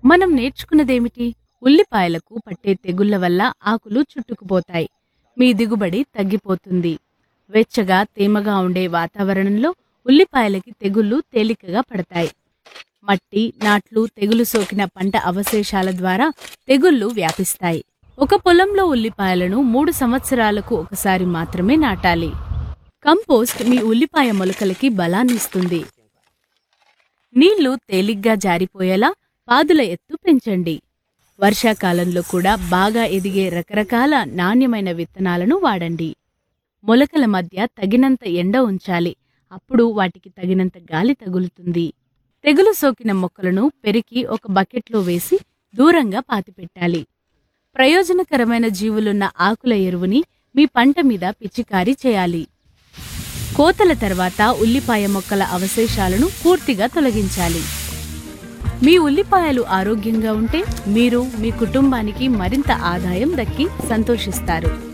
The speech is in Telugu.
మనం నేర్చుకున్నదేమిటి ఉల్లిపాయలకు పట్టే తెగుళ్ల వల్ల ఆకులు చుట్టుకుపోతాయి మీ దిగుబడి తగ్గిపోతుంది వెచ్చగా తేమగా ఉండే వాతావరణంలో ఉల్లిపాయలకి తెగుళ్లు తేలికగా పడతాయి మట్టి నాట్లు తెగులు సోకిన పంట అవశేషాల ద్వారా తెగుళ్లు వ్యాపిస్తాయి ఒక పొలంలో ఉల్లిపాయలను మూడు సంవత్సరాలకు ఒకసారి మాత్రమే నాటాలి కంపోస్ట్ మీ ఉల్లిపాయ మొలకలకి బలాన్నిస్తుంది నీళ్లు తేలిగ్గా జారిపోయేలా పాదుల ఎత్తు పెంచండి వర్షాకాలంలో కూడా బాగా ఎదిగే రకరకాల నాణ్యమైన విత్తనాలను వాడండి మొలకల మధ్య తగినంత ఎండ ఉంచాలి అప్పుడు వాటికి తగినంత గాలి తగులుతుంది తెగులు సోకిన మొక్కలను పెరికి ఒక బకెట్లో వేసి దూరంగా పాతిపెట్టాలి ప్రయోజనకరమైన జీవులున్న ఆకుల ఎరువుని మీ పంట మీద పిచికారీ చేయాలి కోతల తర్వాత ఉల్లిపాయ మొక్కల అవశేషాలను పూర్తిగా తొలగించాలి మీ ఉల్లిపాయలు ఆరోగ్యంగా ఉంటే మీరు మీ కుటుంబానికి మరింత ఆదాయం దక్కి సంతోషిస్తారు